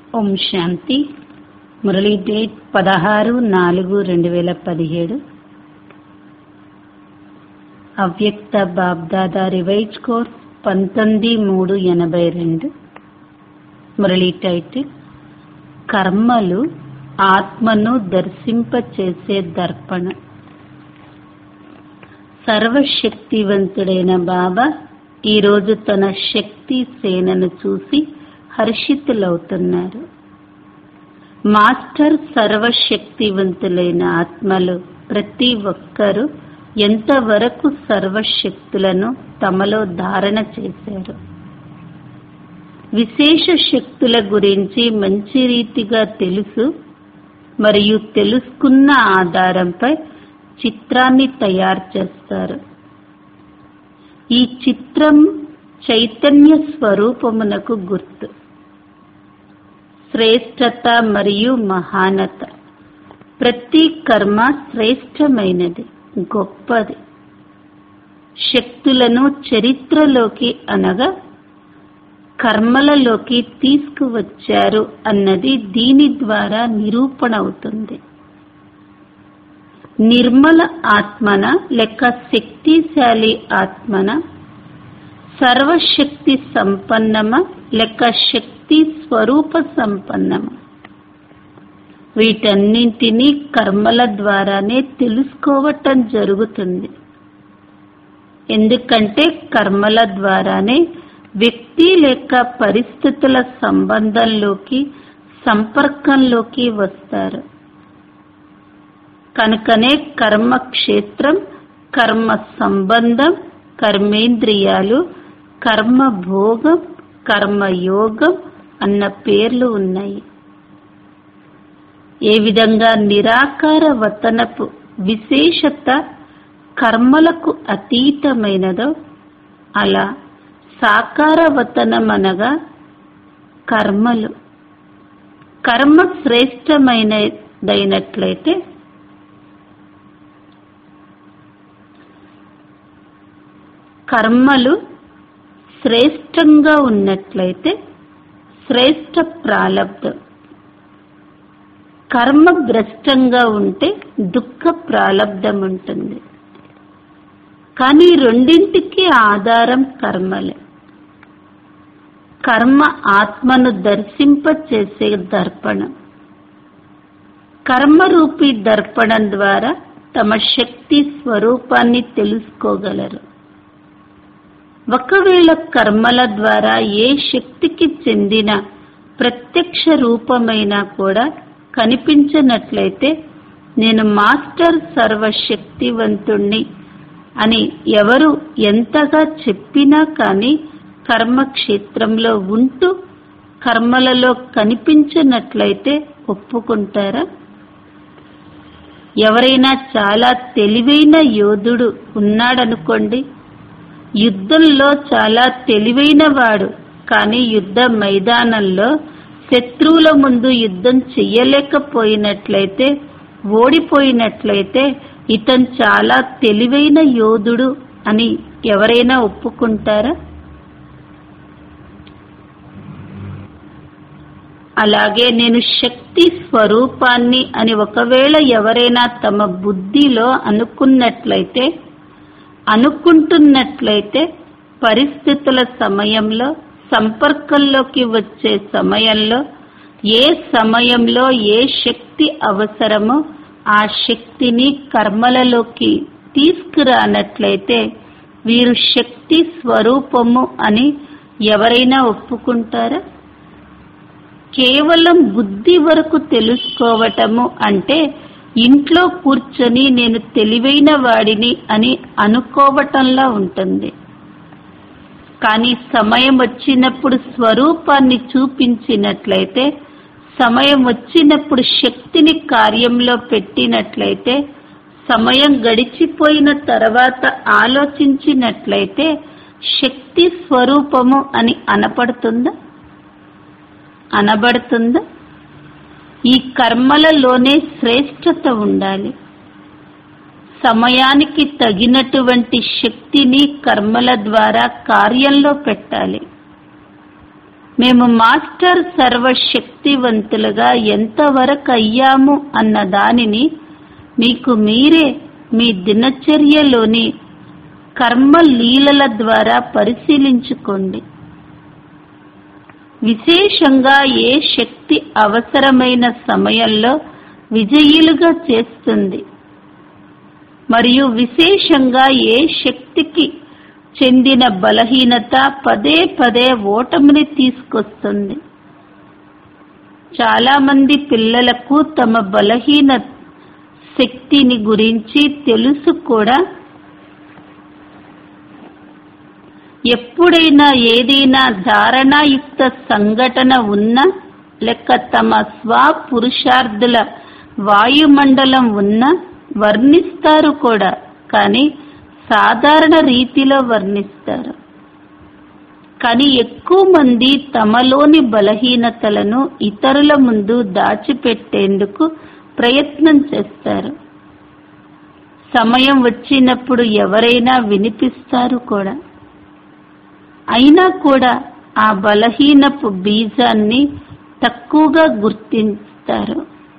ఓం శాంతి Murali date పదహారు నాలుగు రెండు వేల పదిహేడు అవ్యక్త బాబ్దాదా రివైజ్ కోర్స్ పంతొమ్మిది మూడు ఎనభై రెండు మురళీ టైటిల్ కర్మలు ఆత్మను దర్శింపచేసే దర్పణ సర్వశక్తివంతుడైన బాబా ఈరోజు తన శక్తి సేనను చూసి హర్షితులవుతున్నారు మాస్టర్ సర్వశక్తివంతులైన ఆత్మలు ప్రతి ఒక్కరూ ఎంతవరకు సర్వశక్తులను తమలో ధారణ చేశారు విశేష శక్తుల గురించి మంచి రీతిగా తెలుసు మరియు తెలుసుకున్న ఆధారంపై చిత్రాన్ని తయారు చేస్తారు ఈ చిత్రం చైతన్య స్వరూపమునకు గుర్తు శ్రేష్టత మరియు మహానత ప్రతి కర్మ శ్రేష్టమైనది గొప్పది శక్తులను చరిత్రలోకి అనగా కర్మలలోకి తీసుకువచ్చారు అన్నది దీని ద్వారా నిరూపణ అవుతుంది నిర్మల ఆత్మన లేక శక్తిశాలి ఆత్మన సర్వశక్తి సంపన్నమ లేక శక్తి స్వరూప సంపన్నమ వీటన్నింటినీ కర్మల ద్వారానే తెలుసుకోవటం జరుగుతుంది ఎందుకంటే కర్మల ద్వారానే వ్యక్తి లేక పరిస్థితుల సంబంధంలోకి సంపర్కంలోకి వస్తారు కనుకనే కర్మ క్షేత్రం కర్మ సంబంధం కర్మేంద్రియాలు కర్మ భోగం కర్మయోగం అన్న పేర్లు ఉన్నాయి ఏ విధంగా నిరాకార వతనపు విశేషత కర్మలకు అతీతమైనదో అలా సాకార వతనమనగా కర్మలు కర్మ శ్రేష్టమైనదైనట్లయితే కర్మలు శ్రేష్టంగా ఉన్నట్లయితే శ్రేష్ట ప్రాలబ్ధం కర్మ భ్రష్టంగా ఉంటే దుఃఖ ప్రాలబ్ధం ఉంటుంది కానీ రెండింటికి ఆధారం కర్మలే కర్మ ఆత్మను దర్శింప చేసే దర్పణం కర్మరూపి దర్పణం ద్వారా తమ శక్తి స్వరూపాన్ని తెలుసుకోగలరు ఒకవేళ కర్మల ద్వారా ఏ శక్తికి చెందిన ప్రత్యక్ష రూపమైనా కూడా కనిపించనట్లయితే నేను మాస్టర్ సర్వశక్తివంతుణ్ణి అని ఎవరు ఎంతగా చెప్పినా కానీ కర్మక్షేత్రంలో ఉంటూ కర్మలలో కనిపించనట్లయితే ఒప్పుకుంటారా ఎవరైనా చాలా తెలివైన యోధుడు ఉన్నాడనుకోండి యుద్ధంలో చాలా తెలివైన వాడు కానీ యుద్ధ మైదానంలో శత్రువుల ముందు యుద్ధం చెయ్యలేకపోయినట్లయితే ఓడిపోయినట్లయితే ఇతను చాలా తెలివైన యోధుడు అని ఎవరైనా ఒప్పుకుంటారా అలాగే నేను శక్తి స్వరూపాన్ని అని ఒకవేళ ఎవరైనా తమ బుద్ధిలో అనుకున్నట్లయితే అనుకుంటున్నట్లయితే పరిస్థితుల సమయంలో సంపర్కంలోకి వచ్చే సమయంలో ఏ సమయంలో ఏ శక్తి అవసరమో ఆ శక్తిని కర్మలలోకి తీసుకురానట్లయితే వీరు శక్తి స్వరూపము అని ఎవరైనా ఒప్పుకుంటారా కేవలం బుద్ధి వరకు తెలుసుకోవటము అంటే ఇంట్లో కూర్చొని నేను తెలివైన వాడిని అని అనుకోవటంలా ఉంటుంది కానీ సమయం వచ్చినప్పుడు స్వరూపాన్ని చూపించినట్లయితే సమయం వచ్చినప్పుడు శక్తిని కార్యంలో పెట్టినట్లయితే సమయం గడిచిపోయిన తర్వాత ఆలోచించినట్లయితే శక్తి స్వరూపము అని అనపడుతుందా అనబడుతుందా ఈ కర్మలలోనే శ్రేష్టత ఉండాలి సమయానికి తగినటువంటి శక్తిని కర్మల ద్వారా కార్యంలో పెట్టాలి మేము మాస్టర్ సర్వశక్తివంతులుగా ఎంతవరకు అయ్యాము అన్న దానిని మీకు మీరే మీ దినచర్యలోని కర్మ లీలల ద్వారా పరిశీలించుకోండి విశేషంగా ఏ శక్తి అవసరమైన సమయంలో విజయులుగా చేస్తుంది మరియు విశేషంగా ఏ శక్తికి చెందిన బలహీనత పదే పదే ఓటమిని తీసుకొస్తుంది చాలా మంది పిల్లలకు తమ బలహీన శక్తిని గురించి తెలుసు కూడా ఎప్పుడైనా ఏదైనా ధారణాయుక్త సంఘటన ఉన్నా లేక తమ స్వపురుషార్థుల వాయుమండలం ఉన్నా వర్ణిస్తారు కూడా కానీ సాధారణ రీతిలో వర్ణిస్తారు కానీ ఎక్కువ మంది తమలోని బలహీనతలను ఇతరుల ముందు దాచిపెట్టేందుకు ప్రయత్నం చేస్తారు సమయం వచ్చినప్పుడు ఎవరైనా వినిపిస్తారు కూడా అయినా కూడా ఆ బలహీనపు బీజాన్ని తక్కువగా గుర్తిస్తారు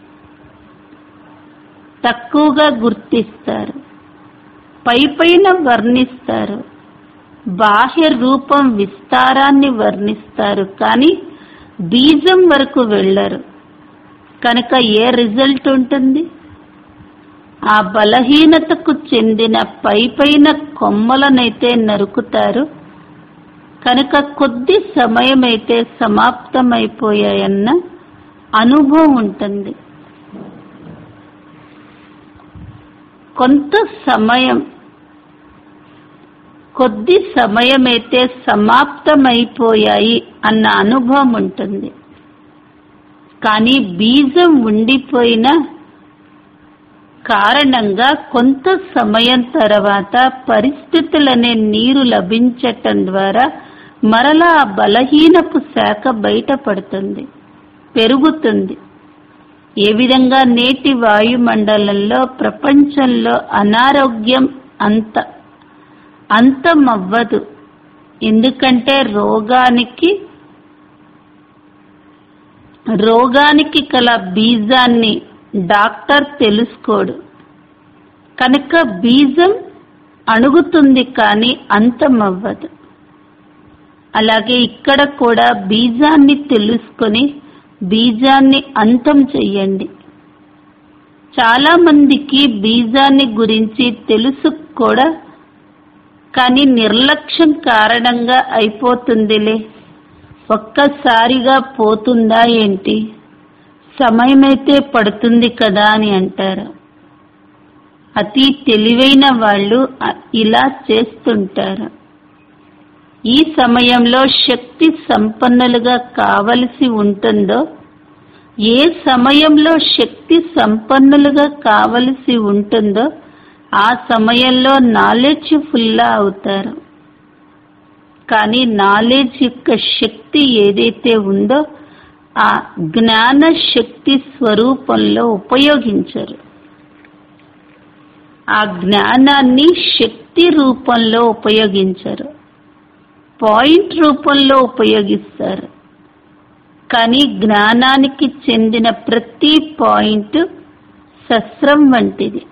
తక్కువగా గుర్తిస్తారు పై పైన వర్ణిస్తారు బాహ్య రూపం విస్తారాన్ని వర్ణిస్తారు కానీ బీజం వరకు వెళ్ళరు కనుక ఏ రిజల్ట్ ఉంటుంది ఆ బలహీనతకు చెందిన పై పైన కొమ్మలనైతే నరుకుతారు కనుక కొద్ది సమయమైతే సమాప్తమైపోయాయన్న అనుభవం ఉంటుంది కొంత సమయం కొద్ది సమయమైతే సమాప్తమైపోయాయి అన్న అనుభవం ఉంటుంది కానీ బీజం ఉండిపోయిన కారణంగా కొంత సమయం తర్వాత పరిస్థితులనే నీరు లభించటం ద్వారా మరలా ఆ బలహీనపు శాఖ బయటపడుతుంది పెరుగుతుంది ఏ విధంగా నేటి వాయుమండలంలో ప్రపంచంలో అనారోగ్యం అంత అంతమవ్వదు ఎందుకంటే రోగానికి రోగానికి కల బీజాన్ని డాక్టర్ తెలుసుకోడు కనుక బీజం అణుగుతుంది కానీ అంతమవ్వదు అలాగే ఇక్కడ కూడా బీజాన్ని తెలుసుకొని బీజాన్ని అంతం చెయ్యండి చాలా మందికి బీజాన్ని గురించి తెలుసు కూడా కానీ నిర్లక్ష్యం కారణంగా అయిపోతుందిలే ఒక్కసారిగా పోతుందా ఏంటి సమయమైతే పడుతుంది కదా అని అంటారు అతి తెలివైన వాళ్ళు అ- ఇలా చేస్తుంటారు ఈ సమయంలో శక్తి సంపన్నులుగా కావలసి ఉంటుందో ఏ సమయంలో శక్తి సంపన్నులుగా కావలసి ఉంటుందో ఆ సమయంలో నాలెడ్జ్ ఫుల్లా అవుతారు కానీ నాలెడ్జ్ యొక్క శక్తి ఏదైతే ఉందో ఆ జ్ఞాన శక్తి స్వరూపంలో ఉపయోగించరు ఆ జ్ఞానాన్ని శక్తి రూపంలో ఉపయోగించరు పాయింట్ రూపంలో ఉపయోగిస్తారు కానీ జ్ఞానానికి చెందిన ప్రతి పాయింట్ శస్త్రం వంటిది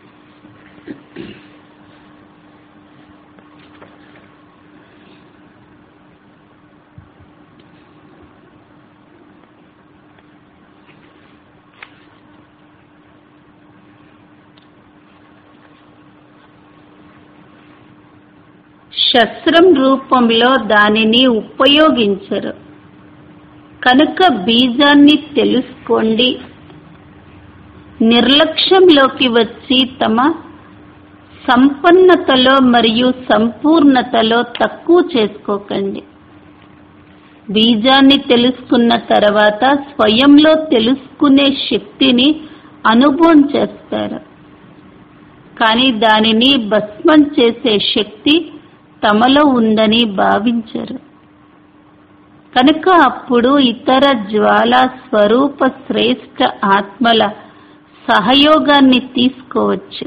శస్త్రం రూపంలో దానిని ఉపయోగించరు కనుక బీజాన్ని తెలుసుకోండి నిర్లక్ష్యంలోకి వచ్చి తమ సంపన్నతలో మరియు సంపూర్ణతలో తక్కువ చేసుకోకండి బీజాన్ని తెలుసుకున్న తర్వాత స్వయంలో తెలుసుకునే శక్తిని అనుభవం చేస్తారు కానీ దానిని భస్మం చేసే శక్తి తమలో ఉందని భావించరు కనుక అప్పుడు ఇతర జ్వాల స్వరూప శ్రేష్ఠ ఆత్మల సహయోగాన్ని తీసుకోవచ్చు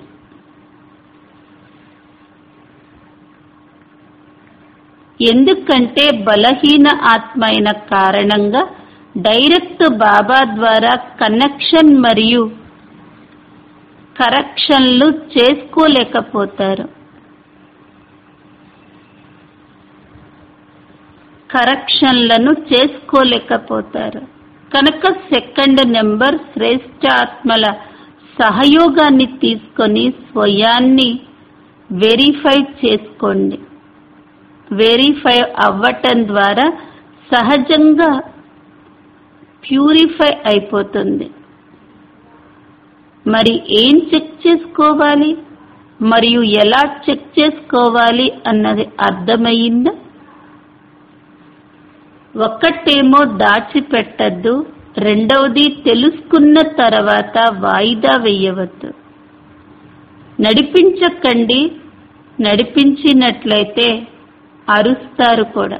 ఎందుకంటే బలహీన ఆత్మ అయిన కారణంగా డైరెక్ట్ బాబా ద్వారా కనెక్షన్ మరియు కరెక్షన్లు చేసుకోలేకపోతారు కరెక్షన్లను చేసుకోలేకపోతారు కనుక సెకండ్ నెంబర్ శ్రేష్ఠ ఆత్మల సహయోగాన్ని తీసుకొని స్వయాన్ని వెరిఫై చేసుకోండి వెరిఫై అవ్వటం ద్వారా సహజంగా ప్యూరిఫై అయిపోతుంది మరి ఏం చెక్ చేసుకోవాలి మరియు ఎలా చెక్ చేసుకోవాలి అన్నది అర్థమయ్యిందా ఒక్కటేమో దాచిపెట్టద్దు రెండవది తెలుసుకున్న తర్వాత వాయిదా వేయవద్దు నడిపించకండి నడిపించినట్లయితే అరుస్తారు కూడా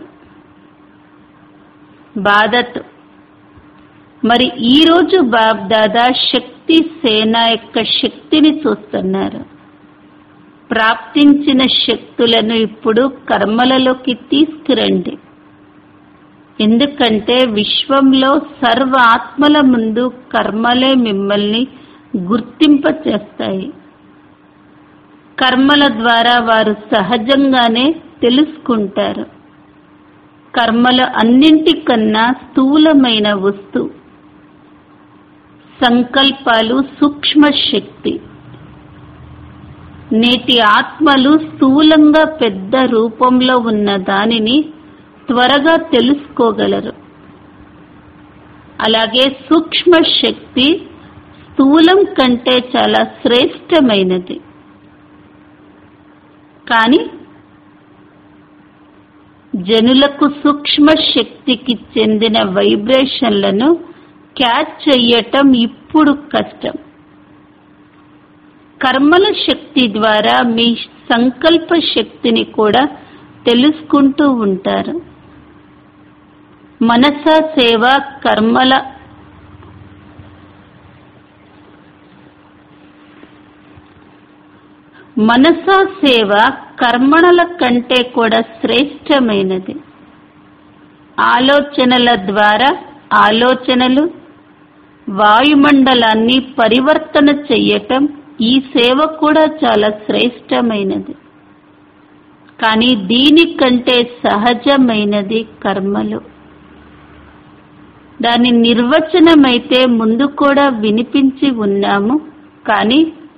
బాధతో మరి ఈరోజు బాబ్దాదా శక్తి సేన యొక్క శక్తిని చూస్తున్నారు ప్రాప్తించిన శక్తులను ఇప్పుడు కర్మలలోకి తీసుకురండి ఎందుకంటే విశ్వంలో సర్వ ఆత్మల ముందు కర్మలే మిమ్మల్ని గుర్తింప చేస్తాయి కర్మల ద్వారా వారు సహజంగానే తెలుసుకుంటారు కర్మలు అన్నింటికన్నా స్థూలమైన వస్తువు సంకల్పాలు సూక్ష్మ శక్తి నేటి ఆత్మలు స్థూలంగా పెద్ద రూపంలో ఉన్న దానిని త్వరగా తెలుసుకోగలరు అలాగే సూక్ష్మ శక్తి స్థూలం కంటే చాలా శ్రేష్టమైనది కానీ జనులకు సూక్ష్మ శక్తికి చెందిన వైబ్రేషన్లను క్యాచ్ చెయ్యటం ఇప్పుడు కష్టం కర్మల శక్తి ద్వారా మీ సంకల్ప శక్తిని కూడా తెలుసుకుంటూ ఉంటారు మనస సేవ కర్మల మనస సేవ కర్మణల కంటే కూడా శ్రేష్టమైనది ఆలోచనల ద్వారా ఆలోచనలు వాయుమండలాన్ని పరివర్తన చెయ్యటం ఈ సేవ కూడా చాలా శ్రేష్టమైనది కానీ దీనికంటే సహజమైనది కర్మలు దాని నిర్వచనమైతే ముందు కూడా వినిపించి ఉన్నాము కానీ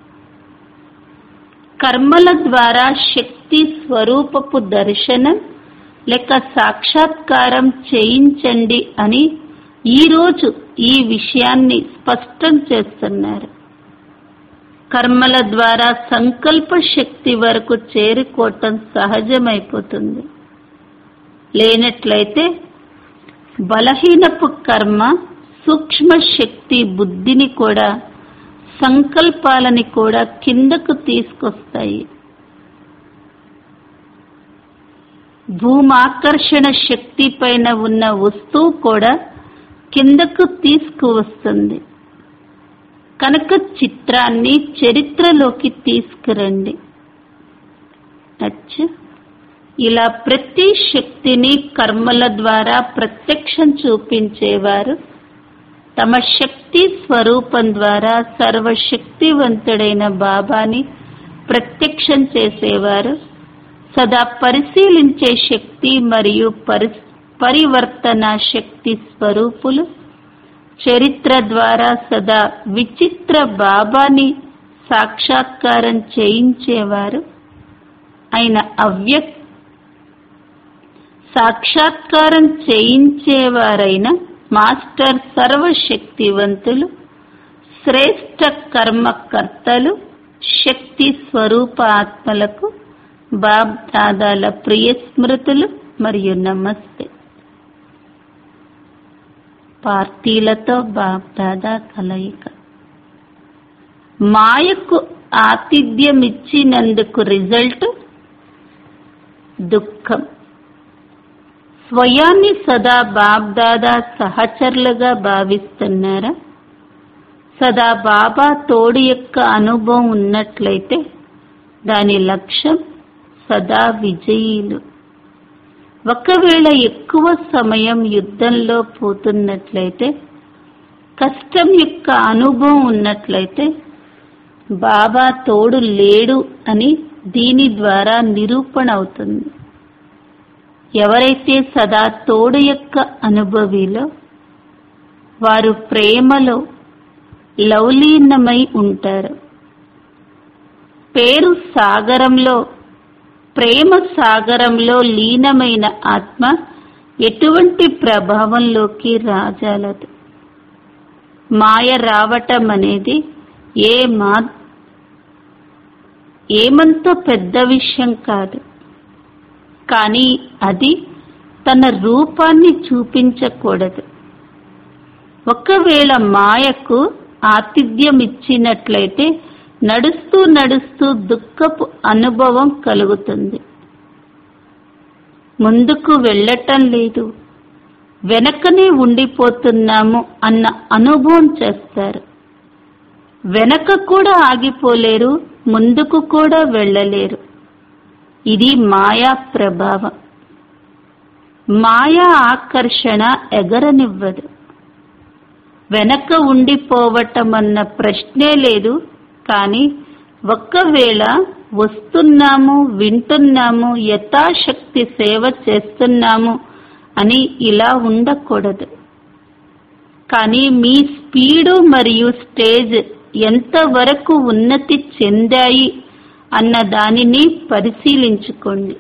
కర్మల ద్వారా శక్తి స్వరూపపు దర్శనం లేక సాక్షాత్కారం చేయించండి అని ఈరోజు ఈ విషయాన్ని స్పష్టం చేస్తున్నారు కర్మల ద్వారా సంకల్ప శక్తి వరకు చేరుకోవటం సహజమైపోతుంది లేనట్లయితే బలహీనపు కర్మ సూక్ష్మ శక్తి బుద్ధిని కూడా సంకల్పాలని కూడా కిందకు తీసుకొస్తాయి భూమాకర్షణ శక్తి పైన ఉన్న వస్తువు కూడా కిందకు తీసుకువస్తుంది కనుక చిత్రాన్ని చరిత్రలోకి తీసుకురండి అచ్చా ఇలా ప్రతి శక్తిని కర్మల ద్వారా ప్రత్యక్షం చూపించేవారు తమ శక్తి స్వరూపం ద్వారా సర్వశక్తివంతుడైన బాబాని ప్రత్యక్షం చేసేవారు సదా పరిశీలించే శక్తి మరియు పరి పరివర్తన శక్తి స్వరూపులు చరిత్ర ద్వారా సదా విచిత్ర బాబాని సాక్షాత్కారం చేయించేవారు ఆయన అవ్యక్ సాక్షాత్కారం చేయించేవారైన మాస్టర్ సర్వశక్తివంతులు శ్రేష్ట కర్మకర్తలు శక్తి స్వరూప ఆత్మలకు బాబ్ దాదాల ప్రియ స్మృతులు మరియు నమస్తే పార్టీలతో బాబ్ దాదా కలయిక మాయకు ఆతిథ్యం ఇచ్చినందుకు రిజల్ట్ దుఃఖం స్వయాన్ని సదా బాబ్దాదా సహచరులుగా భావిస్తున్నారా సదా బాబా తోడు యొక్క అనుభవం ఉన్నట్లయితే దాని లక్ష్యం సదా విజయీలు ఒకవేళ ఎక్కువ సమయం యుద్ధంలో పోతున్నట్లయితే కష్టం యొక్క అనుభవం ఉన్నట్లయితే బాబా తోడు లేడు అని దీని ద్వారా నిరూపణ అవుతుంది ఎవరైతే సదా తోడు యొక్క అనుభవిలో వారు ప్రేమలో లవలీనమై ఉంటారు పేరు సాగరంలో ప్రేమ సాగరంలో లీనమైన ఆత్మ ఎటువంటి ప్రభావంలోకి రాజాలదు మాయ రావటం అనేది ఏ మా ఏమంత పెద్ద విషయం కాదు కానీ అది తన రూపాన్ని చూపించకూడదు ఒకవేళ మాయకు ఆతిథ్యం ఇచ్చినట్లయితే నడుస్తూ నడుస్తూ దుఃఖపు అనుభవం కలుగుతుంది ముందుకు వెళ్ళటం లేదు వెనకనే ఉండిపోతున్నాము అన్న అనుభవం చేస్తారు వెనక కూడా ఆగిపోలేరు ముందుకు కూడా వెళ్ళలేరు ఇది మాయా ప్రభావం మాయా ఆకర్షణ ఎగరనివ్వదు వెనక ఉండిపోవటం అన్న ప్రశ్నే లేదు కానీ ఒక్కవేళ వస్తున్నాము వింటున్నాము యథాశక్తి సేవ చేస్తున్నాము అని ఇలా ఉండకూడదు కానీ మీ స్పీడు మరియు స్టేజ్ ఎంతవరకు ఉన్నతి చెందాయి అన్న దానిని పరిశీలించుకోండి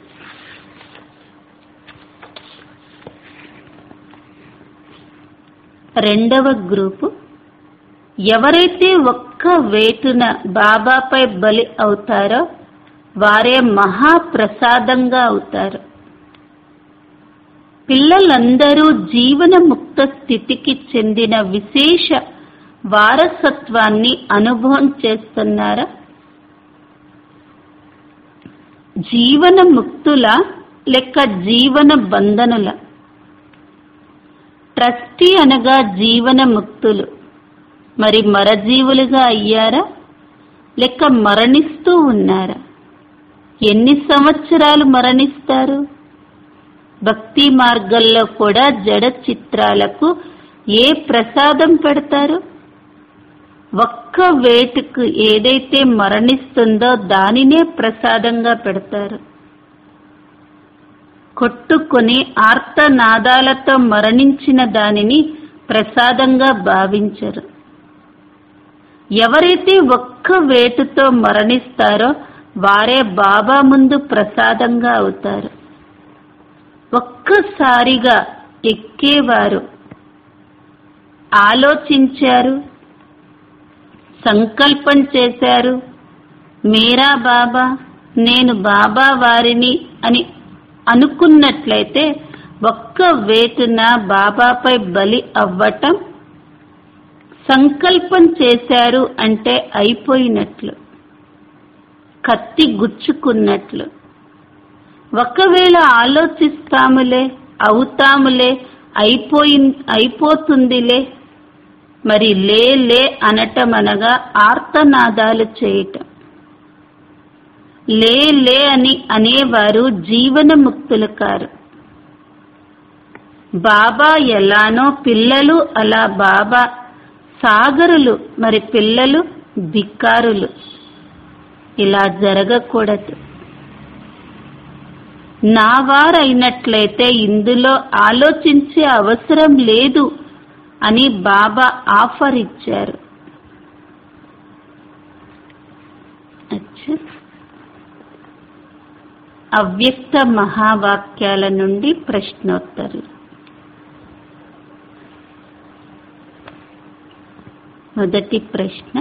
రెండవ గ్రూపు ఎవరైతే ఒక్క వేటున బాబాపై బలి అవుతారో వారే మహాప్రసాదంగా అవుతారు పిల్లలందరూ జీవన ముక్త స్థితికి చెందిన విశేష వారసత్వాన్ని అనుభవం చేస్తున్నారా జీవన ముక్తుల లెక్క జీవన బంధనుల ట్రస్టీ అనగా జీవన ముక్తులు మరి మరజీవులుగా అయ్యారా లెక్క మరణిస్తూ ఉన్నారా ఎన్ని సంవత్సరాలు మరణిస్తారు భక్తి మార్గంలో కూడా జడ చిత్రాలకు ఏ ప్రసాదం పెడతారు ఒక్క వేటుకు ఏదైతే మరణిస్తుందో దానినే ప్రసాదంగా పెడతారు కొట్టుకొని ఆర్తనాదాలతో మరణించిన దానిని ప్రసాదంగా భావించరు ఎవరైతే ఒక్క వేటుతో మరణిస్తారో వారే బాబా ముందు ప్రసాదంగా అవుతారు ఒక్కసారిగా ఎక్కేవారు ఆలోచించారు సంకల్పం చేశారు మీరా బాబా నేను బాబా వారిని అని అనుకున్నట్లయితే ఒక్క వేటున బాబాపై బలి అవ్వటం సంకల్పం చేశారు అంటే అయిపోయినట్లు కత్తి గుచ్చుకున్నట్లు ఒకవేళ ఆలోచిస్తాములే అవుతాములే అయిపోయి అయిపోతుందిలే మరి లే లే అనటం అనగా ఆర్తనాదాలు చేయటం లే లే అని అనేవారు జీవన ముక్తులు కారు బాబా ఎలానో పిల్లలు అలా బాబా సాగరులు మరి పిల్లలు ధిక్కారులు ఇలా జరగకూడదు నా వారైనట్లయితే ఇందులో ఆలోచించే అవసరం లేదు అని బాబా ఆఫర్ ఇచ్చారు అచ్చా. అవ్యక్త మహావాక్యాల నుండి ప్రశ్నోత్తరాలు మొదటి ప్రశ్న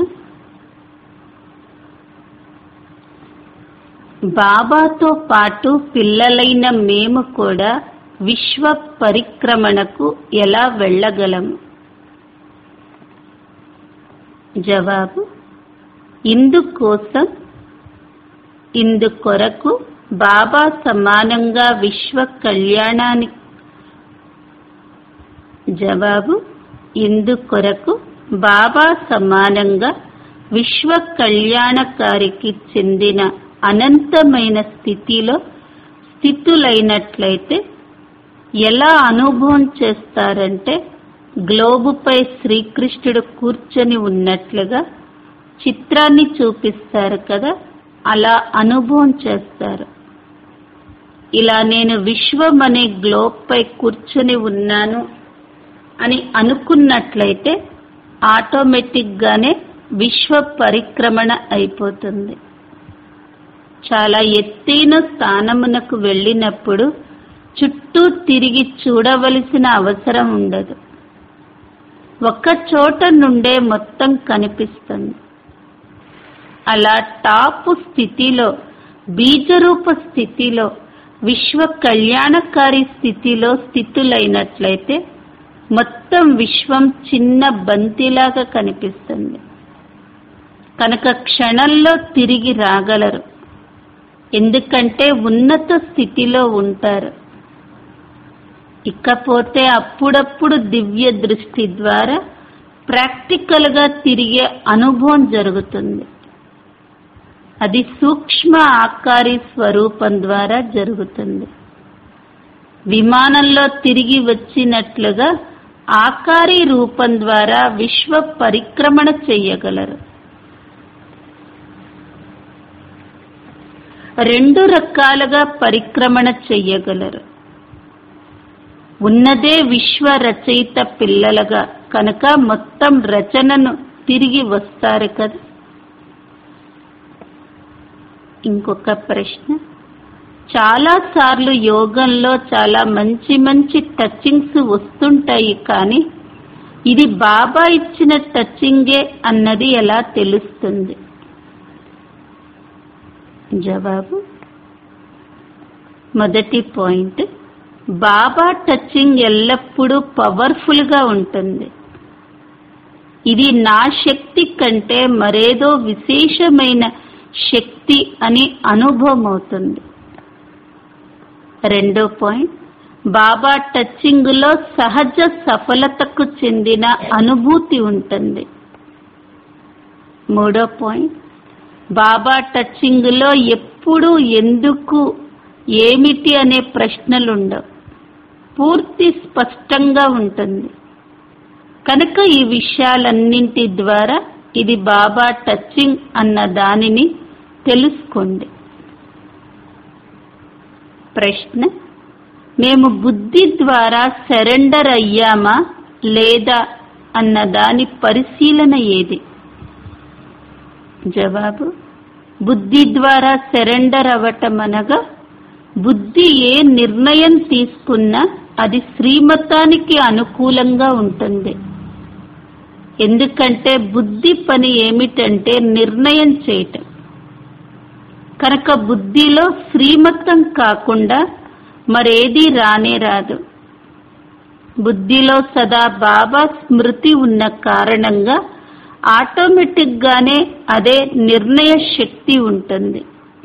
బాబాతో పాటు పిల్లలైన మేము కూడా విశ్వ పరిక్రమణకు ఎలా వెళ్ళగలము జవాబు ఇందుకోసం ఇందుకొరకు బాబా సమానంగా విశ్వ కళ్యాణాని జవాబు ఇందుకొరకు బాబా సమానంగా విశ్వ కళ్యాణకారికి చెందిన అనంతమైన స్థితిలో స్థితులైనట్లయితే ఎలా అనుభవం చేస్తారంటే గ్లోబుపై శ్రీకృష్ణుడు కూర్చొని ఉన్నట్లుగా చిత్రాన్ని చూపిస్తారు కదా అలా అనుభవం చేస్తారు ఇలా నేను విశ్వం అనే గ్లోబ్ పై కూర్చొని ఉన్నాను అని అనుకున్నట్లయితే ఆటోమేటిక్ గానే విశ్వ పరిక్రమణ అయిపోతుంది చాలా ఎత్తైన స్థానమునకు వెళ్ళినప్పుడు చుట్టూ తిరిగి చూడవలసిన అవసరం ఉండదు ఒక్క చోట నుండే మొత్తం కనిపిస్తుంది అలా టాప్ స్థితిలో బీజరూప స్థితిలో విశ్వ కళ్యాణకారి స్థితిలో స్థితులైనట్లయితే మొత్తం విశ్వం చిన్న బంతిలాగా కనిపిస్తుంది కనుక క్షణంలో తిరిగి రాగలరు ఎందుకంటే ఉన్నత స్థితిలో ఉంటారు ఇకపోతే అప్పుడప్పుడు దివ్య దృష్టి ద్వారా ప్రాక్టికల్ గా తిరిగే అనుభవం జరుగుతుంది అది సూక్ష్మ ఆకారి స్వరూపం ద్వారా జరుగుతుంది విమానంలో తిరిగి వచ్చినట్లుగా ఆకారి రూపం ద్వారా విశ్వ పరిక్రమణ చెయ్యగలరు రెండు రకాలుగా పరిక్రమణ చెయ్యగలరు ఉన్నదే విశ్వ రచయిత పిల్లలుగా కనుక మొత్తం రచనను తిరిగి వస్తారు కదా ఇంకొక ప్రశ్న చాలా సార్లు యోగంలో చాలా మంచి మంచి టచింగ్స్ వస్తుంటాయి కానీ ఇది బాబా ఇచ్చిన టచింగే అన్నది ఎలా తెలుస్తుంది జవాబు మొదటి పాయింట్ బాబా టచింగ్ ఎల్లప్పుడూ పవర్ఫుల్ గా ఉంటుంది ఇది నా శక్తి కంటే మరేదో విశేషమైన శక్తి అని అనుభవం అవుతుంది రెండో పాయింట్ బాబా టచింగ్ లో సహజ సఫలతకు చెందిన అనుభూతి ఉంటుంది మూడో పాయింట్ బాబా టచింగ్ లో ఎప్పుడు ఎందుకు ఏమిటి అనే ప్రశ్నలుండవు పూర్తి స్పష్టంగా ఉంటుంది కనుక ఈ విషయాలన్నింటి ద్వారా ఇది బాబా టచింగ్ అన్న దానిని తెలుసుకోండి ప్రశ్న మేము బుద్ధి ద్వారా సరెండర్ అయ్యామా లేదా అన్న దాని పరిశీలన ఏది జవాబు బుద్ధి ద్వారా సరెండర్ అవ్వటం అనగా బుద్ధి ఏ నిర్ణయం తీసుకున్నా అది శ్రీమతానికి అనుకూలంగా ఉంటుంది ఎందుకంటే బుద్ధి పని ఏమిటంటే నిర్ణయం చేయటం కనుక బుద్ధిలో శ్రీమతం కాకుండా మరేదీ రానే రాదు బుద్ధిలో సదా బాబా స్మృతి ఉన్న కారణంగా ఆటోమేటిక్ గానే అదే నిర్ణయ శక్తి ఉంటుంది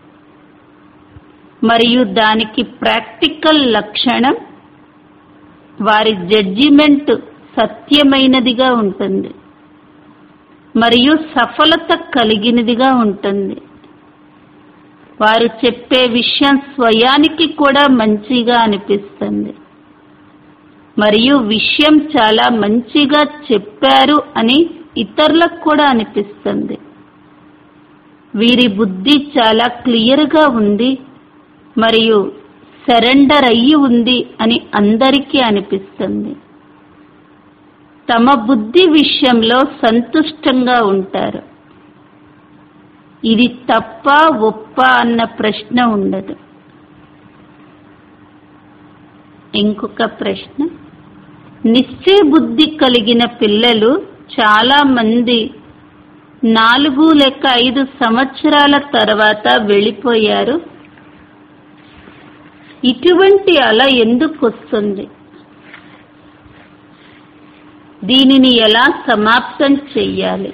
మరియు దానికి ప్రాక్టికల్ లక్షణం వారి జడ్జిమెంట్ సత్యమైనదిగా ఉంటుంది మరియు సఫలత కలిగినదిగా ఉంటుంది వారు చెప్పే విషయం స్వయానికి కూడా మంచిగా అనిపిస్తుంది మరియు విషయం చాలా మంచిగా చెప్పారు అని ఇతరులకు కూడా అనిపిస్తుంది వీరి బుద్ధి చాలా క్లియర్గా ఉంది మరియు సరెండర్ అయ్యి ఉంది అని అందరికీ అనిపిస్తుంది తమ బుద్ధి విషయంలో సంతుష్టంగా ఉంటారు ఇది తప్ప ఒప్ప అన్న ప్రశ్న ఉండదు ఇంకొక ప్రశ్న నిశ్చయ బుద్ధి కలిగిన పిల్లలు చాలా మంది నాలుగు లేక ఐదు సంవత్సరాల తర్వాత వెళ్ళిపోయారు ఇటువంటి అల ఎందుకు వస్తుంది దీనిని ఎలా సమాప్తం చెయ్యాలి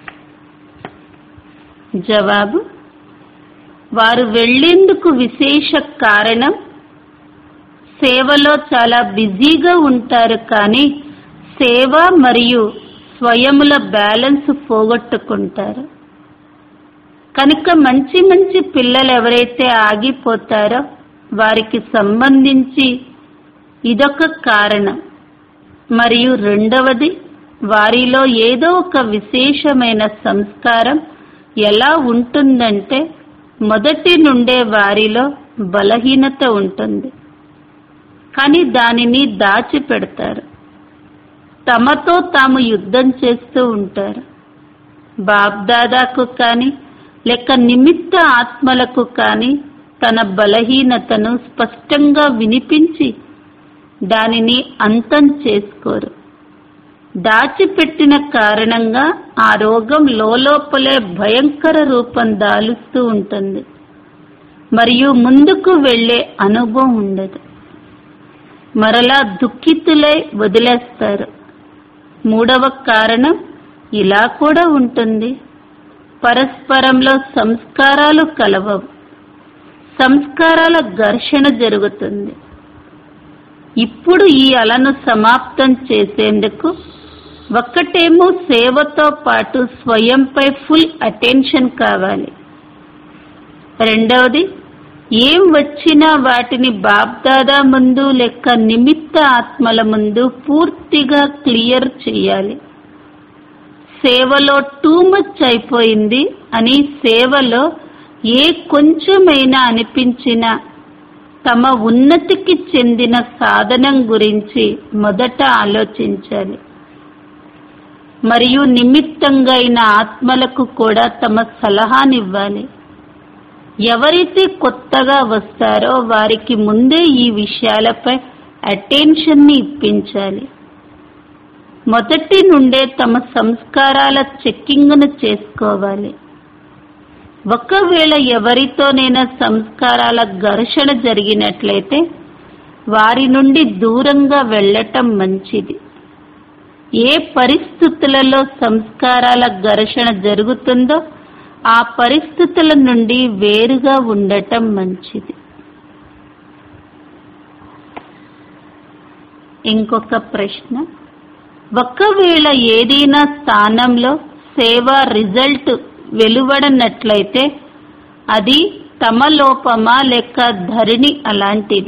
జవాబు వారు వెళ్లేందుకు విశేష కారణం సేవలో చాలా బిజీగా ఉంటారు కానీ సేవ మరియు స్వయముల బ్యాలెన్స్ పోగొట్టుకుంటారు కనుక మంచి మంచి పిల్లలు ఎవరైతే ఆగిపోతారో వారికి సంబంధించి ఇదొక కారణం మరియు రెండవది వారిలో ఏదో ఒక విశేషమైన సంస్కారం ఎలా ఉంటుందంటే మొదటి నుండే వారిలో బలహీనత ఉంటుంది కానీ దానిని దాచిపెడతారు తమతో తాము యుద్ధం చేస్తూ ఉంటారు బాబ్దాదాకు కానీ లేక నిమిత్త ఆత్మలకు కానీ తన బలహీనతను స్పష్టంగా వినిపించి దానిని అంతం చేసుకోరు దాచిపెట్టిన కారణంగా ఆ రోగం లోపలే భయంకర రూపం దాలుస్తూ ఉంటుంది మరియు ముందుకు వెళ్లే అనుభవం ఉండదు మరలా దుఃఖితులై వదిలేస్తారు మూడవ కారణం ఇలా కూడా ఉంటుంది పరస్పరంలో సంస్కారాలు కలవవు సంస్కారాల ఘర్షణ జరుగుతుంది ఇప్పుడు ఈ అలను సమాప్తం చేసేందుకు ఒక్కటేమో సేవతో పాటు స్వయంపై ఫుల్ అటెన్షన్ కావాలి రెండవది ఏం వచ్చినా వాటిని బాబ్దాదా ముందు లెక్క నిమిత్త ఆత్మల ముందు పూర్తిగా క్లియర్ చేయాలి సేవలో టూ మచ్ అయిపోయింది అని సేవలో ఏ కొంచెమైనా అనిపించినా తమ ఉన్నతికి చెందిన సాధనం గురించి మొదట ఆలోచించాలి మరియు నిమిత్తంగా అయిన ఆత్మలకు కూడా తమ సలహానివ్వాలి ఎవరైతే కొత్తగా వస్తారో వారికి ముందే ఈ విషయాలపై అటెన్షన్ని ఇప్పించాలి మొదటి నుండే తమ సంస్కారాల చెక్కింగ్ను చేసుకోవాలి ఒకవేళ ఎవరితోనైనా సంస్కారాల ఘర్షణ జరిగినట్లయితే వారి నుండి దూరంగా వెళ్ళటం మంచిది ఏ పరిస్థితులలో సంస్కారాల ఘర్షణ జరుగుతుందో ఆ పరిస్థితుల నుండి వేరుగా ఉండటం మంచిది ఇంకొక ప్రశ్న ఒకవేళ ఏదైనా స్థానంలో సేవా రిజల్ట్ వెలువడనట్లయితే అది తమ లోపమా లేక ధరిణి అలాంటిది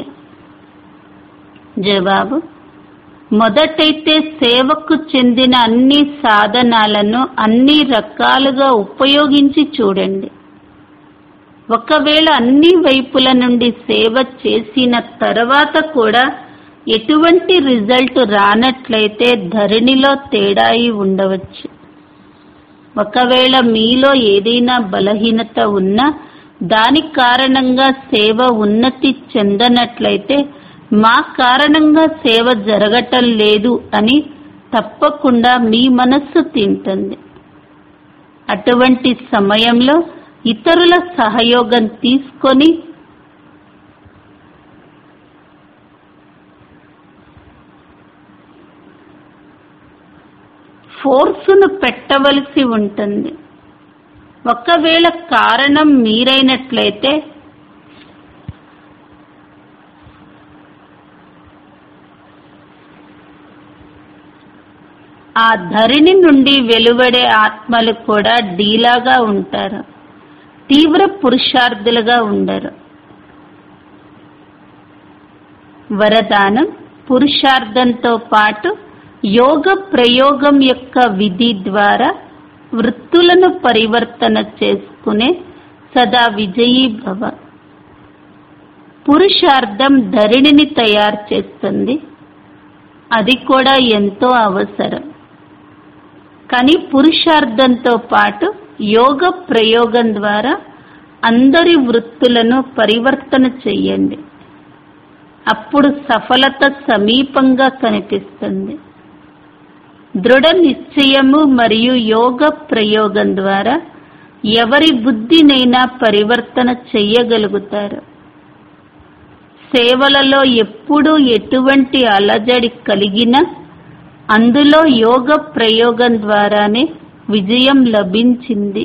జవాబు మొదటైతే సేవకు చెందిన అన్ని సాధనాలను అన్ని రకాలుగా ఉపయోగించి చూడండి ఒకవేళ అన్ని వైపుల నుండి సేవ చేసిన తర్వాత కూడా ఎటువంటి రిజల్ట్ రానట్లయితే ధరణిలో తేడాయి ఉండవచ్చు ఒకవేళ మీలో ఏదైనా బలహీనత ఉన్నా దాని కారణంగా సేవ ఉన్నతి చెందనట్లయితే మా కారణంగా సేవ జరగటం లేదు అని తప్పకుండా మీ మనస్సు తింటుంది అటువంటి సమయంలో ఇతరుల సహయోగం తీసుకొని ఫోర్సును పెట్టవలసి ఉంటుంది ఒకవేళ కారణం మీరైనట్లయితే ఆ ధరిణి నుండి వెలువడే ఆత్మలు కూడా డీలాగా ఉంటారు తీవ్ర పురుషార్థులుగా ఉండరు వరదానం పురుషార్థంతో పాటు యోగ ప్రయోగం యొక్క విధి ద్వారా వృత్తులను పరివర్తన చేసుకునే సదా విజయీ భవ పురుషార్థం ధరిణిని తయారు చేస్తుంది అది కూడా ఎంతో అవసరం కానీ పురుషార్థంతో పాటు యోగ ప్రయోగం ద్వారా అందరి వృత్తులను పరివర్తన చెయ్యండి అప్పుడు సఫలత సమీపంగా కనిపిస్తుంది దృఢ నిశ్చయము మరియు యోగ ప్రయోగం ద్వారా ఎవరి బుద్ధినైనా పరివర్తన చెయ్యగలుగుతారు సేవలలో ఎప్పుడూ ఎటువంటి అలజడి కలిగినా అందులో యోగ ప్రయోగం ద్వారానే విజయం లభించింది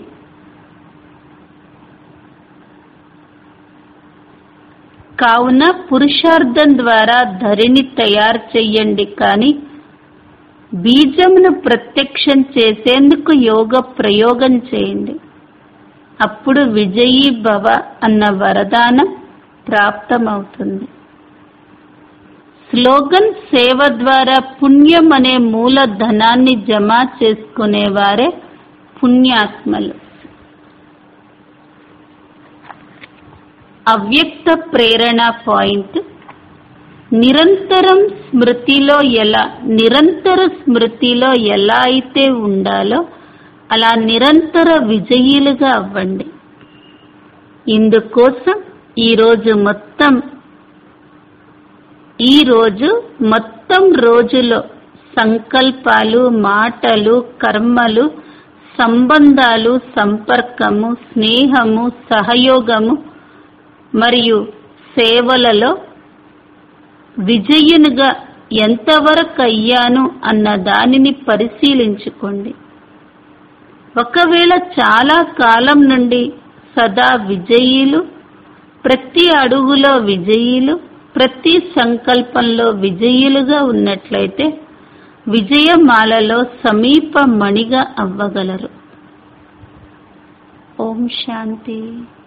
కావున పురుషార్థం ద్వారా ధరిని తయారు చెయ్యండి కానీ బీజమును ప్రత్యక్షం చేసేందుకు యోగ ప్రయోగం చేయండి అప్పుడు విజయీ భవ అన్న వరదానం ప్రాప్తమవుతుంది స్లోగన్ సేవ ద్వారా పుణ్యం అనే మూల ధనాన్ని జమ చేసుకునేవారే పుణ్యాత్మలు అవ్యక్త ప్రేరణ పాయింట్ నిరంతరం స్మృతిలో ఎలా నిరంతర స్మృతిలో ఎలా అయితే ఉండాలో అలా నిరంతర విజయులుగా అవ్వండి ఇందుకోసం ఈరోజు మొత్తం ఈ రోజు మొత్తం రోజులో సంకల్పాలు మాటలు కర్మలు సంబంధాలు సంపర్కము స్నేహము సహయోగము మరియు సేవలలో విజయునిగా ఎంతవరకు అయ్యాను అన్న దానిని పరిశీలించుకోండి ఒకవేళ చాలా కాలం నుండి సదా విజయీలు ప్రతి అడుగులో విజయీలు ప్రతి సంకల్పంలో విజయులుగా ఉన్నట్లయితే విజయమాలలో సమీప మణిగా అవ్వగలరు ఓం శాంతి